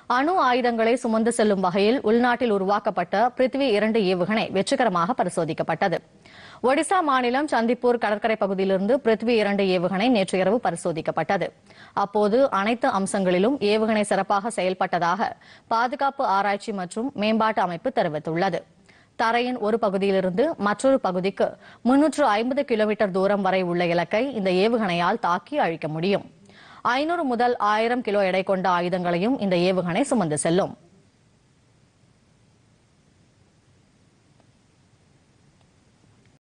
அணு ஆயுதங்களை சுமந்து செல்லும் வகையில் உள்நாட்டில் உருவாக்கப்பட்ட பிருத்வி இரண்டு ஏவுகணை வெற்றிகரமாக பரிசோதிக்கப்பட்டது ஒடிசா மாநிலம் சந்திப்பூர் கடற்கரை பகுதியிலிருந்து பிருத்வி இரண்டு ஏவுகணை நேற்று இரவு பரிசோதிக்கப்பட்டது அப்போது அனைத்து அம்சங்களிலும் ஏவுகணை சிறப்பாக செயல்பட்டதாக பாதுகாப்பு ஆராய்ச்சி மற்றும் மேம்பாட்டு அமைப்பு தெரிவித்துள்ளது தரையின் ஒரு பகுதியிலிருந்து மற்றொரு பகுதிக்கு முன்னூற்று ஐம்பது கிலோமீட்டர் தூரம் வரை உள்ள இலக்கை இந்த ஏவுகணையால் தாக்கி அழிக்க முடியும் ஐநூறு முதல் ஆயிரம் கிலோ எடை கொண்ட ஆயுதங்களையும் இந்த ஏவுகணை சுமந்து செல்லும்